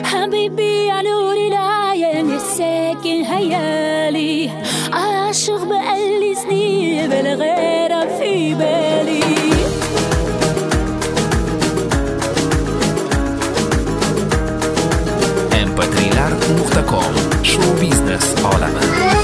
حبيبي يا نور العين الساكن هيالي عاشق بقالي سنين بالغيرة في بالي mp3lar.com Show Business عالمه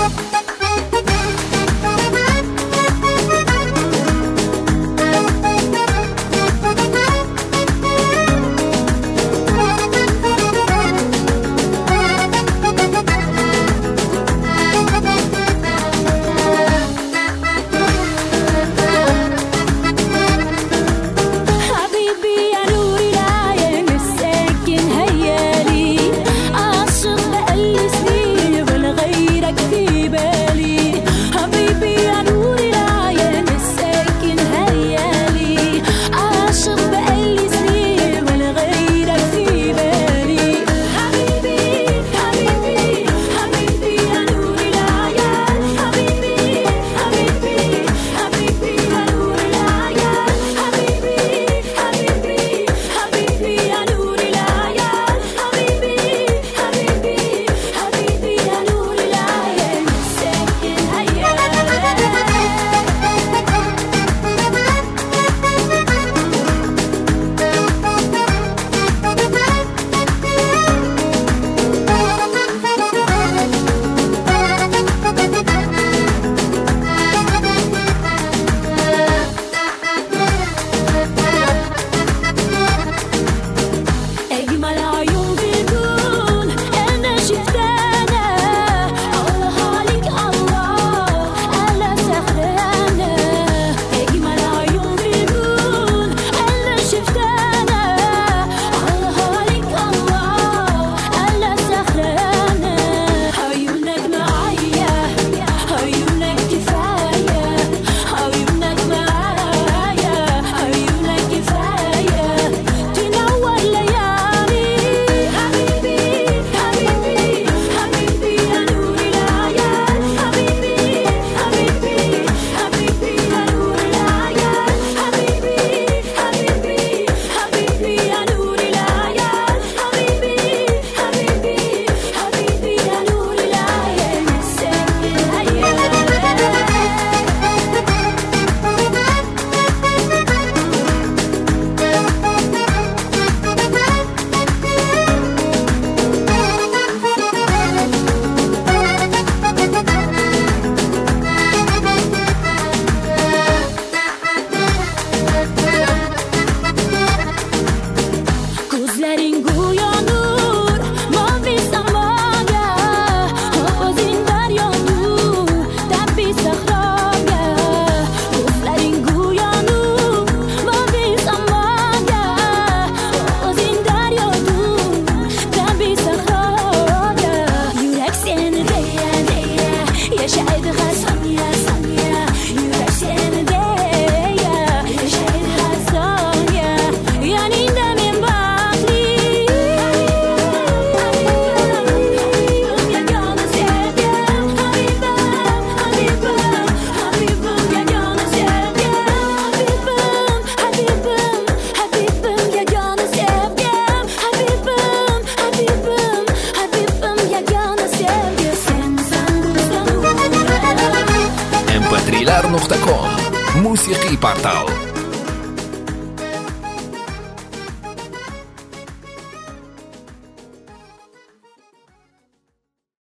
حبيبي يا نور العين الساكن هيالي عاشق بقالي سنين ولا غيرك في بالي حبيبي يا نور العين الساكن هيالي عاشق بقالي سنين ولا غيرك في بالي حبيبي حبيبي حبيبي يا نور العين حبيبي حبيبي حبيبي يا نور العين حبيبي حبيبي حبيبي يا نور العين حبيبي حبيبي حبيبي يا نور العين ساكن هيالي أجمل عيون بيكون أنا شفتانا الله عليك الله أنا سهرانة أجمل عيون بيكون أنا شفتانا الله عليك الله أنا سهرانة عيونك معايا عيونك كفاية عيونك معايا عيونك كفاية تنور ليالي حبيبي حبيبي حبيبي يا نور العيال حبيبي حبيبي حبيبي يا نور العيال حبيبي حبيبي حبيبي يا نور العيال حبيبي حبيبي حبيبي يا نور العيال ساكن هيالي Gözlerin uyanır mavi samaya Havazin daryanır tepi sahraya Gözlerin uyanır mavi samaya Havazin daryanır tepi sahraya Yürek seni diye diye yaşaydı saniye saniye Yürek seni diye yaşaydı saniye Yanında min bakli Habibim yagana sevgim Habibim, Habibim, Habibim yagana sevgim Habibim, Habibim, Habibim yagana sevgim Habibim, Habibim, Habibim yagana sevgim Sen sen sen mp3lar.com موسيقي بارتال